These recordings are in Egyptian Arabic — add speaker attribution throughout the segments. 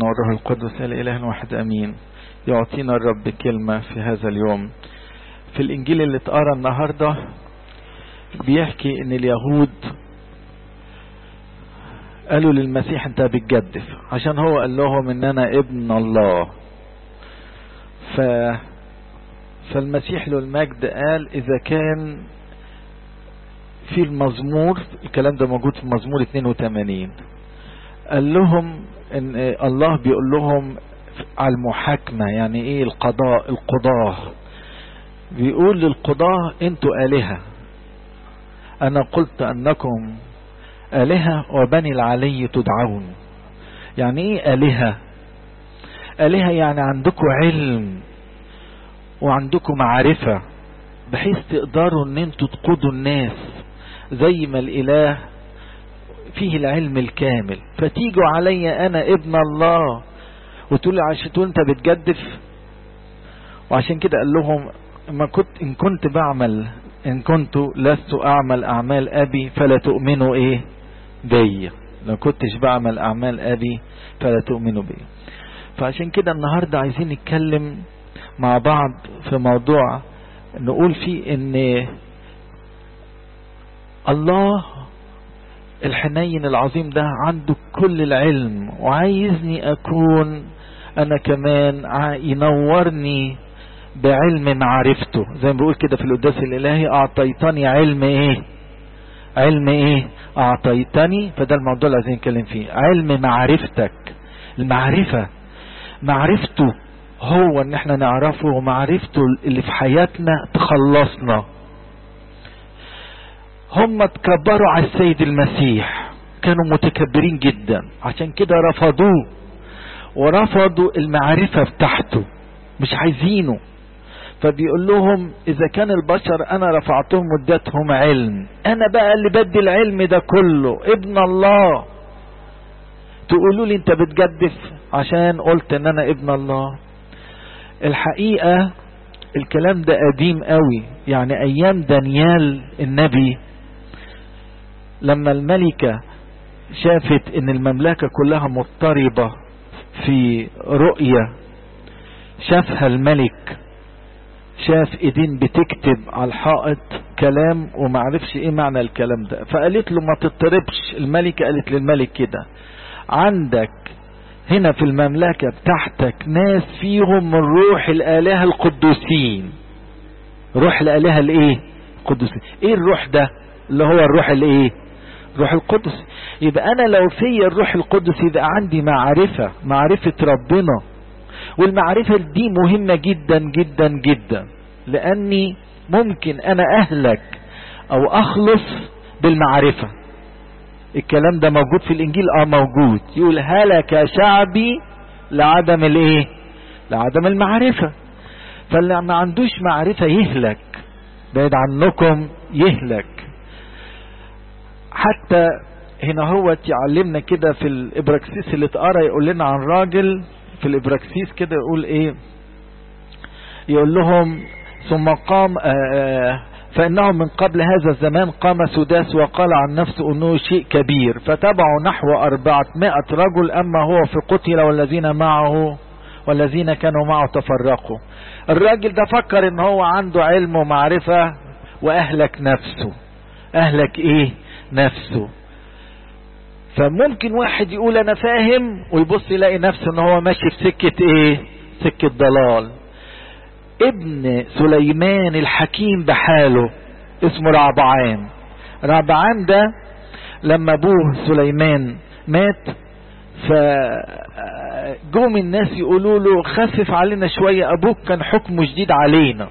Speaker 1: والابن والروح القدس الإله واحد أمين يعطينا الرب كلمة في هذا اليوم في الإنجيل اللي اتقرا النهاردة بيحكي إن اليهود قالوا للمسيح أنت بتجدف عشان هو قال لهم إن أنا ابن الله ف فالمسيح له المجد قال إذا كان في المزمور الكلام ده موجود في مزمور 82 قال لهم ان الله بيقول لهم على المحاكمة يعني ايه القضاء القضاة بيقول للقضاة انتوا آلهة انا قلت انكم آلهة وبني العلي تدعون يعني ايه آلهة آلهة يعني عندكم علم وعندكم معرفة بحيث تقدروا ان انتوا تقودوا الناس زي ما الاله فيه العلم الكامل فتيجوا علي انا ابن الله وتقول لي عشان تقول انت بتجدف وعشان كده قال لهم ما كنت ان كنت بعمل ان كنت لست اعمل اعمال ابي فلا تؤمنوا ايه بي لو كنتش بعمل اعمال ابي فلا تؤمنوا بي فعشان كده النهارده عايزين نتكلم مع بعض في موضوع نقول فيه ان الله الحنين العظيم ده عنده كل العلم وعايزني اكون انا كمان ينورني بعلم معرفته زي ما بيقول كده في القداس الالهي اعطيتني علم ايه علم ايه اعطيتني فده الموضوع اللي عايزين نتكلم فيه علم معرفتك المعرفة معرفته هو ان احنا نعرفه ومعرفته اللي في حياتنا تخلصنا هم تكبروا على السيد المسيح كانوا متكبرين جدا عشان كده رفضوه ورفضوا المعرفة بتاعته مش عايزينه فبيقول لهم اذا كان البشر انا رفعتهم مدتهم علم انا بقى اللي بدي العلم ده كله ابن الله تقولوا لي انت بتجدف عشان قلت ان انا ابن الله الحقيقة الكلام ده قديم قوي يعني ايام دانيال النبي لما الملكة شافت ان المملكة كلها مضطربة في رؤية شافها الملك شاف ايدين بتكتب على الحائط كلام ومعرفش ايه معنى الكلام ده فقالت له ما تضطربش الملكة قالت للملك كده عندك هنا في المملكة بتاعتك ناس فيهم من روح الآلهة القدوسين روح الآلهة الايه القدوسين ايه الروح ده اللي هو الروح الايه روح القدس يبقى انا لو في الروح القدس يبقى عندي معرفة معرفة ربنا والمعرفة دي مهمة جدا جدا جدا لاني ممكن انا اهلك او اخلص بالمعرفة الكلام ده موجود في الانجيل اه موجود يقول هلك شعبي لعدم الايه لعدم المعرفة فاللي ما عندوش معرفة يهلك بعيد عنكم يهلك حتى هنا هو يعلمنا كده في الابراكسيس اللي اتقرا يقول لنا عن راجل في الابراكسيس كده يقول ايه يقول لهم ثم قام آآ فانه من قبل هذا الزمان قام سداس وقال عن نفسه انه شيء كبير فتبعوا نحو أربعمائة رجل اما هو فقتل والذين معه والذين كانوا معه تفرقوا الراجل ده فكر ان هو عنده علم ومعرفة واهلك نفسه اهلك ايه نفسه فممكن واحد يقول انا فاهم ويبص يلاقي نفسه ان هو ماشي في سكة ايه سكة ضلال ابن سليمان الحكيم بحاله اسمه رعبعام رعبعام ده لما ابوه سليمان مات فجوم الناس يقولوا له خفف علينا شوية ابوك كان حكمه شديد علينا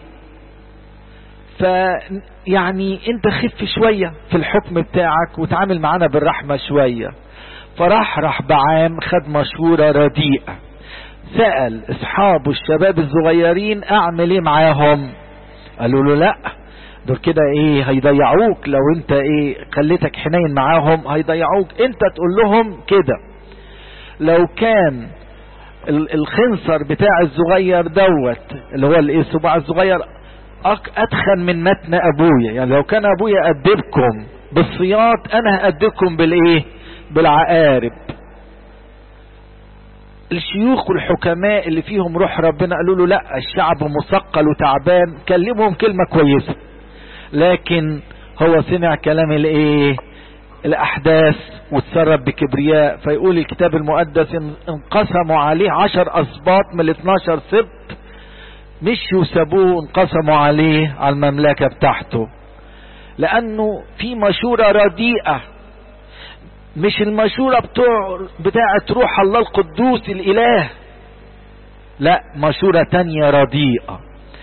Speaker 1: فيعني انت خف شوية في الحكم بتاعك وتعامل معانا بالرحمة شوية فراح رحبعام خد مشورة رديئة سأل اصحابه الشباب الصغيرين اعمل ايه معاهم قالوا له لا دول كده ايه هيضيعوك لو انت ايه خليتك حنين معاهم هيضيعوك انت تقول لهم كده لو كان الخنصر بتاع الصغير دوت اللي هو الايه الصباع الصغير اتخن من متن ابويا يعني لو كان ابويا ادبكم بالصياط انا هادبكم بالايه بالعقارب الشيوخ والحكماء اللي فيهم روح ربنا قالوا له لا الشعب مثقل وتعبان كلمهم كلمة كويسة لكن هو سمع كلام الايه الاحداث وتسرب بكبرياء فيقول الكتاب المقدس انقسموا عليه عشر اسباط من الاثناشر سبت مشوا سابوه انقسموا عليه على المملكة بتاعته لانه في مشورة رديئة مش المشورة بتوع بتاعة روح الله القدوس الاله لا مشورة تانية رديئة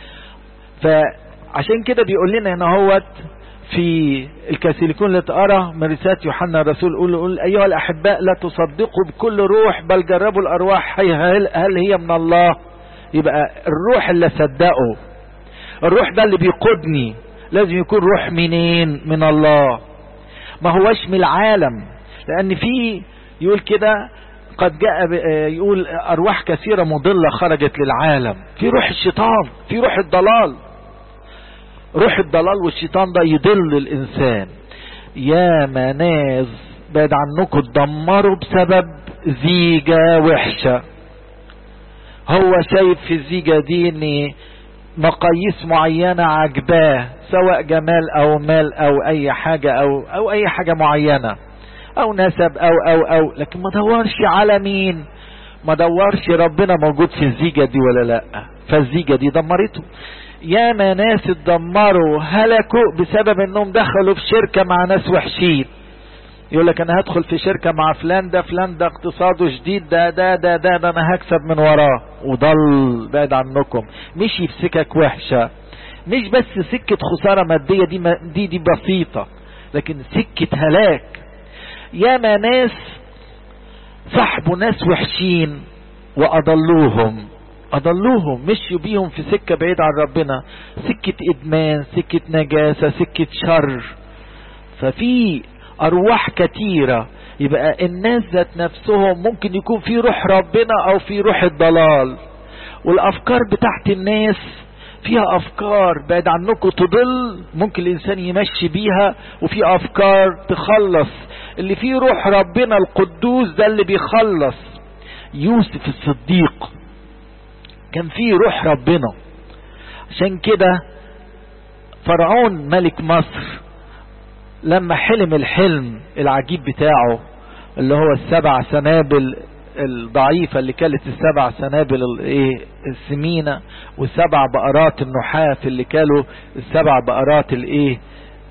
Speaker 1: فعشان كده بيقول لنا هنا هوت في الكاثوليكون اللي تقرا من رسالة يوحنا الرسول يقول, يقول ايها الاحباء لا تصدقوا بكل روح بل جربوا الارواح هل, هل هي من الله يبقى الروح اللي صدقه الروح ده اللي بيقودني لازم يكون روح منين من الله ما هوش من العالم لان في يقول كده قد جاء يقول ارواح كثيره مضله خرجت للعالم في روح الشيطان في روح الضلال روح الضلال والشيطان ده يضل الانسان يا ما ناس بعد عنكم اتدمروا بسبب زيجة وحشة هو شايف في الزيجة دي ان مقاييس معينة عجباه سواء جمال او مال او اي حاجة او او اي حاجة معينة او نسب او او او لكن ما دورش على مين ما دورش ربنا موجود في الزيجة دي ولا لا فالزيجة دي دمرته ياما ناس اتدمروا هلكوا بسبب انهم دخلوا في شركة مع ناس وحشين يقول لك انا هدخل في شركة مع فلان ده فلان ده اقتصاده شديد ده ده ده ده, ده انا هكسب من وراه وضل بعد عنكم مشي في سكك وحشة مش بس سكة خسارة مادية دي دي دي بسيطة لكن سكة هلاك ياما ناس صاحبوا ناس وحشين واضلوهم اضلوهم مشوا بيهم في سكة بعيد عن ربنا سكة ادمان سكة نجاسة سكة شر ففي ارواح كتيرة يبقى الناس ذات نفسهم ممكن يكون في روح ربنا او في روح الضلال والافكار بتاعت الناس فيها افكار بعد عنكم تضل ممكن الانسان يمشي بيها وفي افكار تخلص اللي فيه روح ربنا القدوس ده اللي بيخلص يوسف الصديق كان فيه روح ربنا عشان كده فرعون ملك مصر لما حلم الحلم العجيب بتاعه اللي هو السبع سنابل الضعيفة اللي كانت السبع سنابل الايه السمينة والسبع بقرات النحاف اللي كانوا السبع بقرات الايه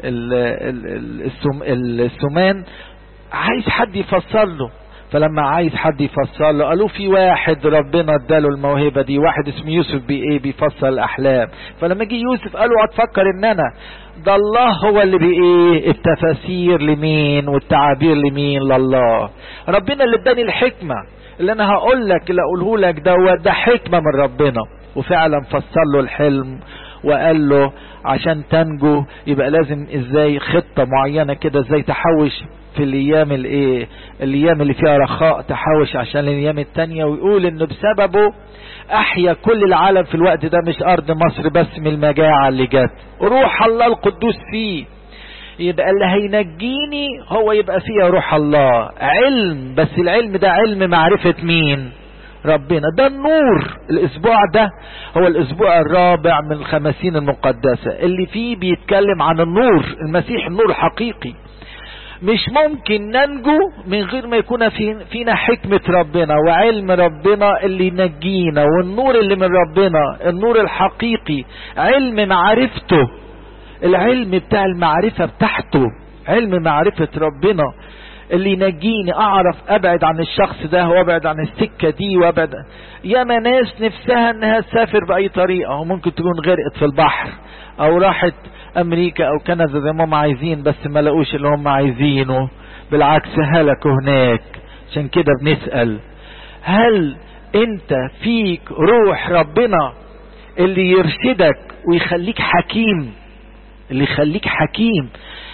Speaker 1: السمان عايز حد يفسر له فلما عايز حد يفسر له قالوا في واحد ربنا اداله الموهبه دي واحد اسمه يوسف بي ايه بيفسر الاحلام فلما جه يوسف قالوا هتفكر ان انا ده الله هو اللي بايه التفاسير لمين والتعابير لمين لله ربنا اللي اداني الحكمه اللي انا هقول لك اللي اقوله لك ده ده حكمه من ربنا وفعلا فسر له الحلم وقال له عشان تنجو يبقى لازم ازاي خطه معينه كده ازاي تحوش في الايام الايه الايام اللي فيها رخاء تحوش عشان الايام التانية ويقول انه بسببه احيا كل العالم في الوقت ده مش ارض مصر بس من المجاعة اللي جت روح الله القدوس فيه يبقى اللي هينجيني هو يبقى فيها روح الله علم بس العلم ده علم معرفة مين ربنا ده النور الاسبوع ده هو الاسبوع الرابع من الخمسين المقدسة اللي فيه بيتكلم عن النور المسيح النور حقيقي مش ممكن ننجو من غير ما يكون في فينا حكمة ربنا وعلم ربنا اللي ينجينا والنور اللي من ربنا النور الحقيقي علم معرفته العلم بتاع المعرفة بتاعته علم معرفة ربنا اللي ينجيني اعرف ابعد عن الشخص ده وابعد عن السكة دي وابعد ياما ناس نفسها انها تسافر باي طريقة وممكن تكون غرقت في البحر او راحت امريكا او كندا زي ما هم عايزين بس ما لقوش اللي هم عايزينه بالعكس هلكوا هناك عشان كده بنسأل هل انت فيك روح ربنا اللي يرشدك ويخليك حكيم اللي يخليك حكيم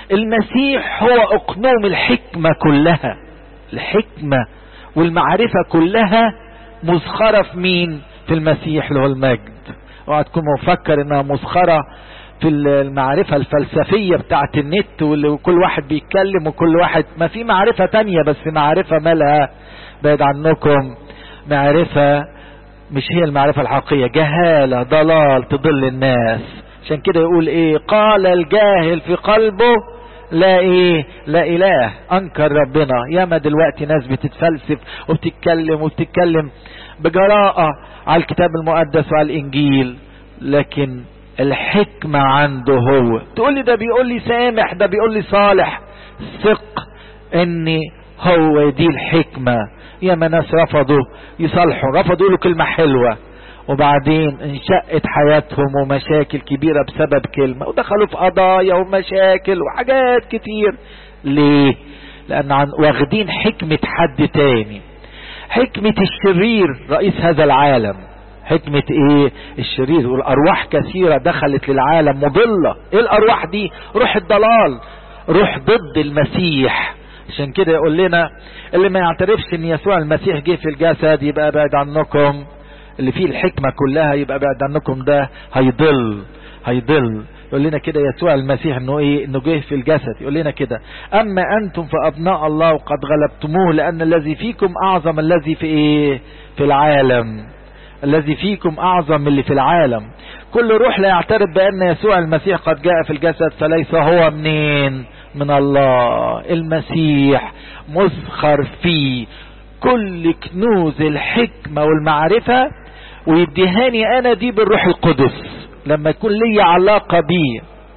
Speaker 1: المسيح هو اقنوم الحكمة كلها الحكمة والمعرفة كلها مزخرة في مين في المسيح اللي هو المجد اوعى تكون مفكر انها مسخرة في المعرفة الفلسفية بتاعت النت واللي كل واحد بيتكلم وكل واحد ما في معرفة تانية بس معرفة مالها بعد عنكم معرفة مش هي المعرفة الحقيقية جهالة ضلال تضل الناس عشان كده يقول ايه قال الجاهل في قلبه لا ايه لا اله انكر ربنا ياما دلوقتي ناس بتتفلسف وبتتكلم وبتتكلم بجراءة على الكتاب المقدس وعلى الانجيل لكن الحكمة عنده هو تقول لي ده بيقول لي سامح ده بيقول لي صالح ثق ان هو دي الحكمة ياما ناس رفضوا يصالحوا رفضوا له كلمة حلوة وبعدين انشقت حياتهم ومشاكل كبيرة بسبب كلمة ودخلوا في قضايا ومشاكل وحاجات كتير ليه لان عن واخدين حكمة حد تاني حكمة الشرير رئيس هذا العالم حكمة ايه الشرير والارواح كثيرة دخلت للعالم مضلة ايه الارواح دي روح الضلال روح ضد المسيح عشان كده يقول لنا اللي ما يعترفش ان يسوع المسيح جه في الجسد يبقى بعد عنكم اللي فيه الحكمة كلها يبقى بعد عنكم ده هيضل هيضل يقول لنا كده يسوع المسيح انه ايه انه جه في الجسد يقول لنا كده اما انتم فابناء الله وقد غلبتموه لان الذي فيكم اعظم الذي في ايه في العالم الذي فيكم اعظم من اللي في العالم كل روح لا يعترف بان يسوع المسيح قد جاء في الجسد فليس هو منين من الله المسيح مسخر فيه كل كنوز الحكمة والمعرفة ويديهاني انا دي بالروح القدس لما يكون لي علاقة بيه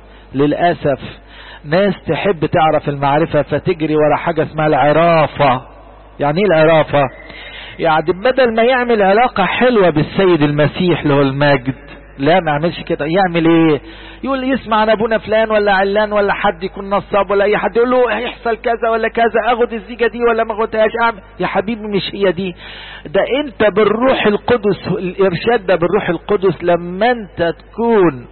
Speaker 1: للأسف ناس تحب تعرف المعرفة فتجري ورا حاجة اسمها العرافة يعني ايه العرافة يعني بدل ما يعمل علاقة حلوة بالسيد المسيح له المجد لا ما يعملش كده يعمل ايه يقول يسمع عن ابونا فلان ولا علان ولا حد يكون نصاب ولا اي حد يقول له هيحصل كذا ولا كذا اخد الزيجة دي ولا ما اخدهاش اعمل يا حبيبي مش هي دي ده انت بالروح القدس الارشاد ده بالروح القدس لما انت تكون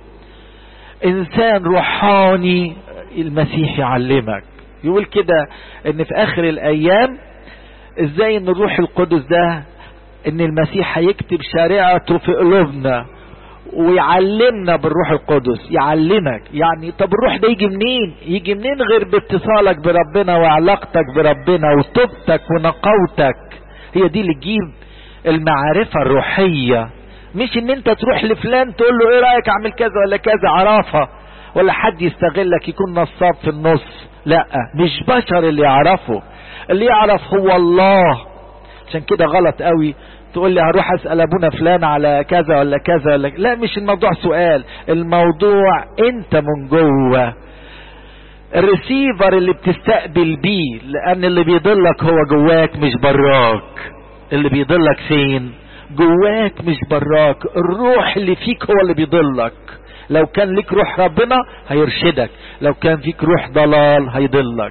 Speaker 1: انسان روحاني المسيح يعلمك يقول كده ان في اخر الايام ازاي ان الروح القدس ده ان المسيح هيكتب شريعته في قلوبنا ويعلمنا بالروح القدس يعلمك يعني طب الروح ده يجي منين يجي منين غير باتصالك بربنا وعلاقتك بربنا وتوبتك ونقاوتك هي دي اللي تجيب المعرفة الروحية مش ان انت تروح لفلان تقول له ايه رأيك اعمل كذا ولا كذا عرافة ولا حد يستغلك يكون نصاب في النص لا مش بشر اللي يعرفه اللي يعرف هو الله عشان كده غلط قوي تقول لي هروح اسال ابونا فلان على كذا ولا كذا ولا لا مش الموضوع سؤال الموضوع انت من جوه الريسيفر اللي بتستقبل بيه لان اللي بيضلك هو جواك مش براك اللي بيضلك فين جواك مش براك الروح اللي فيك هو اللي بيضلك لو كان ليك روح ربنا هيرشدك لو كان فيك روح ضلال هيضلك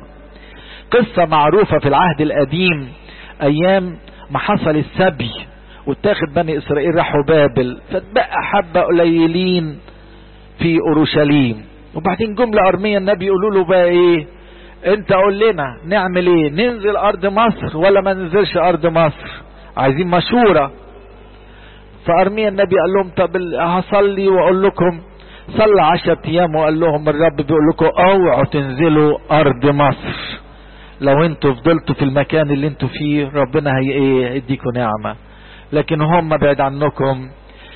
Speaker 1: قصة معروفة في العهد القديم ايام ما حصل السبي واتاخد بني اسرائيل راحوا بابل فاتبقى حبة قليلين في اورشليم وبعدين جملة ارمية النبي يقولوا له بقى ايه انت قول لنا نعمل ايه ننزل ارض مصر ولا ما ننزلش ارض مصر عايزين مشورة فارمية النبي قال لهم طب هصلي واقول لكم صلى عشرة ايام وقال لهم الرب بيقول لكم اوعوا تنزلوا ارض مصر لو انتوا فضلتوا في المكان اللي انتوا فيه ربنا هي ايه يديكم نعمة لكن هم بعد عنكم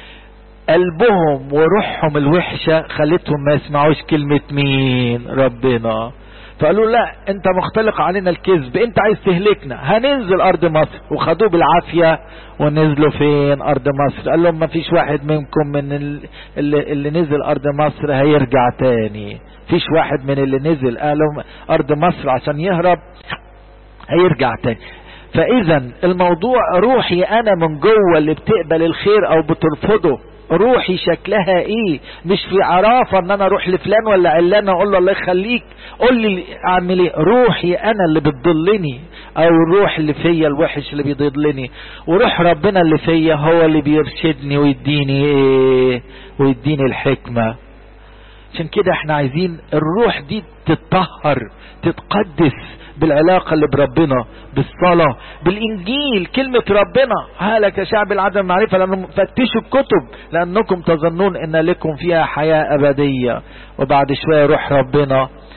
Speaker 1: قلبهم وروحهم الوحشة خلتهم ما يسمعوش كلمة مين ربنا فقالوا لا انت مختلق علينا الكذب انت عايز تهلكنا هننزل ارض مصر وخدوه بالعافية ونزلوا فين ارض مصر قال لهم ما فيش واحد منكم من اللي, اللي نزل ارض مصر هيرجع تاني فيش واحد من اللي نزل قالوا ارض مصر عشان يهرب هيرجع تاني فاذا الموضوع روحي انا من جوه اللي بتقبل الخير او بترفضه روحي شكلها ايه مش في عرافة ان انا اروح لفلان ولا علان اقول له الله يخليك قول لي اعمل ايه روحي انا اللي بتضلني او الروح اللي فيا الوحش اللي بيضلني وروح ربنا اللي فيا هو اللي بيرشدني ويديني ايه ويديني الحكمة عشان كده احنا عايزين الروح دي تتطهر تتقدس بالعلاقة اللي بربنا بالصلاة بالإنجيل كلمة ربنا هلك شعب العدم المعرفة لأنهم فتشوا الكتب لأنكم تظنون أن لكم فيها حياة أبدية وبعد شوية روح ربنا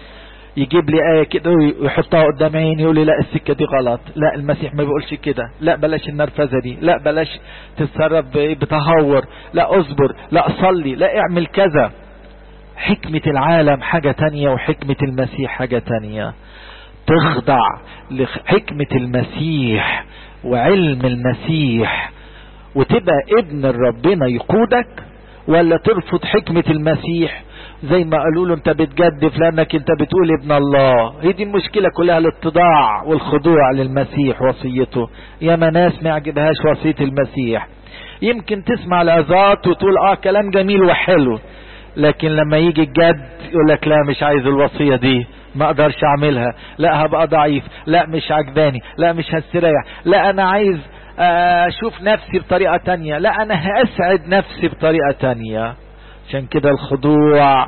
Speaker 1: يجيب لي آية كده ويحطها قدام عيني يقول لي لا السكة دي غلط لا المسيح ما بيقولش كده لا بلاش النرفزة دي لا بلاش تتصرف بتهور لا اصبر لا صلي لا اعمل كذا حكمة العالم حاجة تانية وحكمة المسيح حاجة تانية تخضع لحكمة المسيح وعلم المسيح وتبقى ابن ربنا يقودك ولا ترفض حكمة المسيح زي ما قالوا له انت بتجدف لانك انت بتقول ابن الله هي دي المشكلة كلها الاتضاع والخضوع للمسيح وصيته يا ناس ما يعجبهاش وصية المسيح يمكن تسمع العظات وتقول اه كلام جميل وحلو لكن لما يجي الجد يقول لك لا مش عايز الوصية دي ما اقدرش اعملها لا هبقى ضعيف لا مش عجباني لا مش هستريح لا انا عايز اشوف نفسي بطريقة تانية لا انا هاسعد نفسي بطريقة تانية عشان كده الخضوع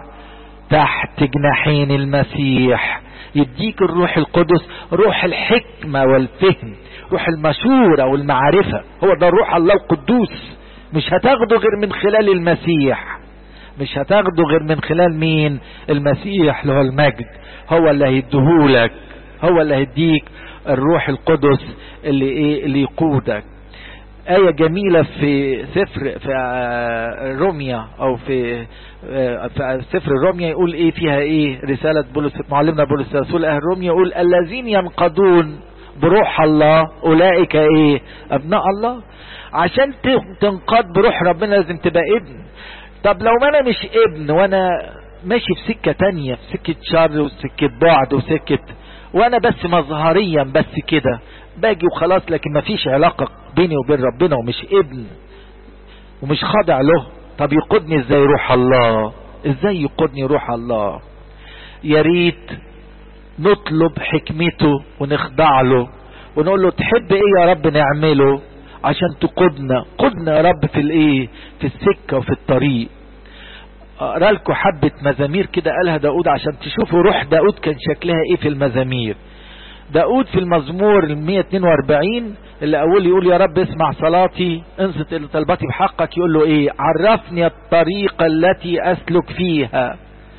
Speaker 1: تحت جناحين المسيح يديك الروح القدس روح الحكمة والفهم روح المشورة والمعرفة هو ده روح الله القدوس مش هتاخده غير من خلال المسيح مش هتاخده غير من خلال مين المسيح اللي هو المجد هو اللي هيديهولك هو اللي هيديك الروح القدس اللي ايه اللي يقودك آية جميلة في سفر في روميا أو في في سفر روميا يقول إيه فيها إيه رسالة بولس معلمنا بولس رسول أهل روميا يقول الذين ينقضون بروح الله أولئك إيه أبناء الله عشان تنقض بروح ربنا لازم تبقى ابن طب لو ما أنا مش ابن وأنا ماشي في سكة تانية في سكة شر وسكة بعد وسكة وأنا بس مظهريا بس كده باجي وخلاص لكن مفيش علاقة بيني وبين ربنا ومش ابن ومش خاضع له طب يقودني ازاي روح الله ازاي يقودني روح الله يا ريت نطلب حكمته ونخضع له ونقول له تحب ايه يا رب نعمله عشان تقودنا قدنا يا رب في الايه في السكة وفي الطريق اقرا لكم حبة مزامير كده قالها داود عشان تشوفوا روح داود كان شكلها ايه في المزامير داود في المزمور ال 142 اللي اول يقول يا رب اسمع صلاتي انصت الى طلباتي بحقك يقول له ايه عرفني الطريق التي اسلك فيها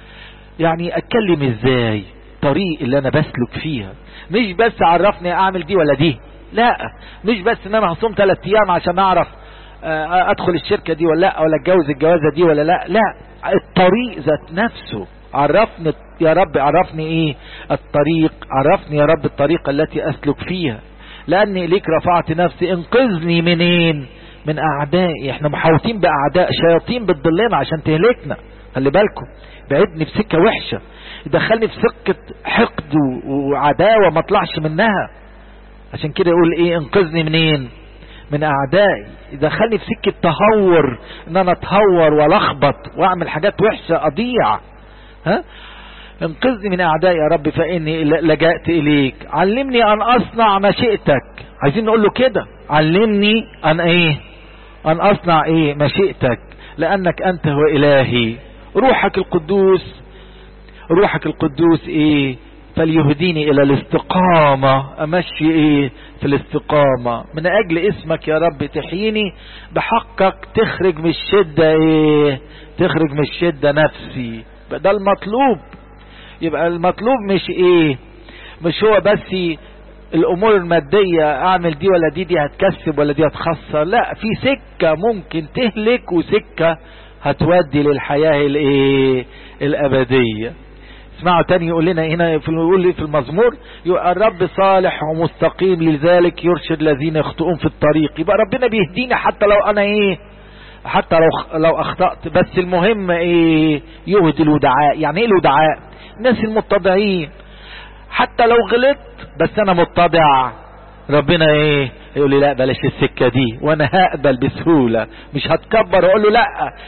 Speaker 1: يعني اتكلم ازاي طريق اللي انا بسلك فيها مش بس عرفني اعمل دي ولا دي لا مش بس ان انا هصوم ثلاث ايام عشان اعرف ادخل الشركة دي ولا لا ولا اتجوز الجوازة دي ولا لا لا الطريق ذات نفسه عرفني يا رب عرفني ايه الطريق عرفني يا رب الطريقة التي اسلك فيها لاني اليك رفعت نفسي انقذني منين من اعدائي احنا محاوطين باعداء شياطين بتضلنا عشان تهلكنا خلي بالكم بعدني في سكة وحشة يدخلني في سكة حقد وعداوة ما اطلعش منها عشان كده يقول ايه انقذني منين من اعدائي يدخلني في سكة تهور ان انا اتهور والخبط واعمل حاجات وحشة اضيع ها انقذني من اعدائي يا رب فاني لجأت اليك علمني ان اصنع مشيئتك عايزين نقول له كده علمني ان ايه ان اصنع ايه مشيئتك لانك انت هو الهي روحك القدوس روحك القدوس ايه فليهديني الى الاستقامة امشي ايه في الاستقامة من اجل اسمك يا رب تحييني بحقك تخرج من الشدة ايه تخرج من الشدة نفسي ده المطلوب يبقى المطلوب مش ايه مش هو بس الامور المادية اعمل دي ولا دي دي هتكسب ولا دي هتخسر لا في سكة ممكن تهلك وسكة هتودي للحياة الايه الابدية اسمعوا تاني يقول لنا هنا في يقول لي في المزمور الرب صالح ومستقيم لذلك يرشد الذين يخطئون في الطريق يبقى ربنا بيهديني حتى لو انا ايه حتى لو لو اخطأت بس المهم ايه يهدي الودعاء يعني ايه الودعاء الناس المتضعين حتى لو غلطت بس انا متضع ربنا ايه يقول لي لا بلاش السكة دي وانا هقبل بسهولة مش هتكبر واقول له لا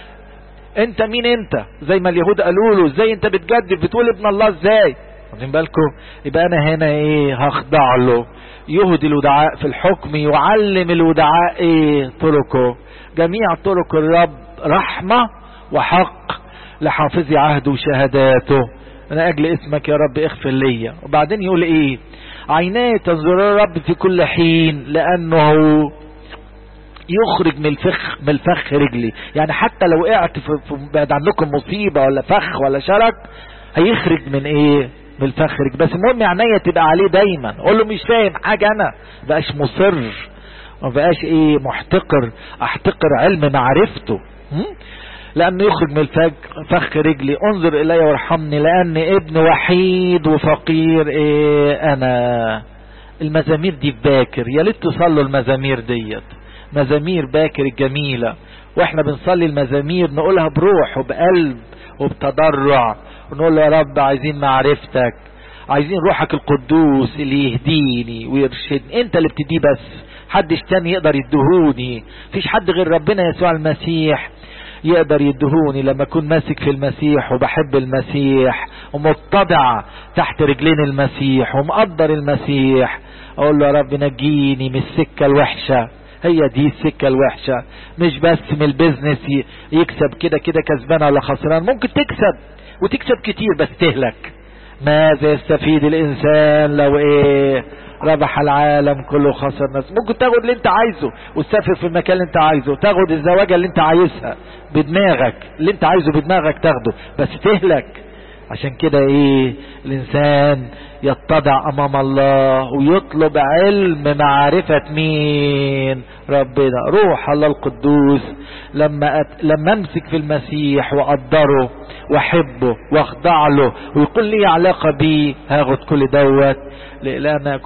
Speaker 1: انت مين انت زي ما اليهود قالوا له ازاي انت بتجدف بتقول ابن الله ازاي واخدين بالكم يبقى انا هنا ايه هخضع له يهدي الودعاء في الحكم يعلم الودعاء ايه طرقه جميع طرق الرب رحمة وحق لحافظي عهده وشهاداته من اجل اسمك يا رب اغفر لي وبعدين يقول ايه عيناي تنظر الرب في كل حين لانه يخرج من الفخ من الفخ رجلي يعني حتى لو وقعت في بعد عنكم مصيبة ولا فخ ولا شرك هيخرج من ايه من الفخ رجلي بس المهم عينيا تبقى عليه دايما اقول له مش فاهم حاجة انا بقاش مصر ما بقاش ايه محتقر احتقر علم معرفته لانه يخرج من الفج فخ رجلي انظر الي وارحمني لان ابن وحيد وفقير ايه انا المزامير دي في باكر يا ريت تصلوا المزامير ديت مزامير باكر الجميلة واحنا بنصلي المزامير نقولها بروح وبقلب وبتضرع ونقول يا رب عايزين معرفتك عايزين روحك القدوس اللي يهديني ويرشدني انت اللي بتديه بس حدش تاني يقدر يدهوني فيش حد غير ربنا يسوع المسيح يقدر يدهوني لما اكون ماسك في المسيح وبحب المسيح ومتضع تحت رجلين المسيح ومقدر المسيح اقول له يا رب نجيني من السكة الوحشة هي دي السكة الوحشة مش بس من البيزنس يكسب كده كده كسبان ولا خسران ممكن تكسب وتكسب كتير بس تهلك ماذا يستفيد الانسان لو ايه ربح العالم كله خسر نفسه ممكن تاخد اللي انت عايزه وتسافر في المكان اللي انت عايزه تاخد الزواجة اللي انت عايزها بدماغك اللي انت عايزه بدماغك تاخده بس تهلك عشان كده ايه الانسان يتضع امام الله ويطلب علم معرفة مين ربنا روح الله القدوس لما أت... لما امسك في المسيح واقدره واحبه واخضع له ويكون لي علاقة بيه هاخد كل دوت لان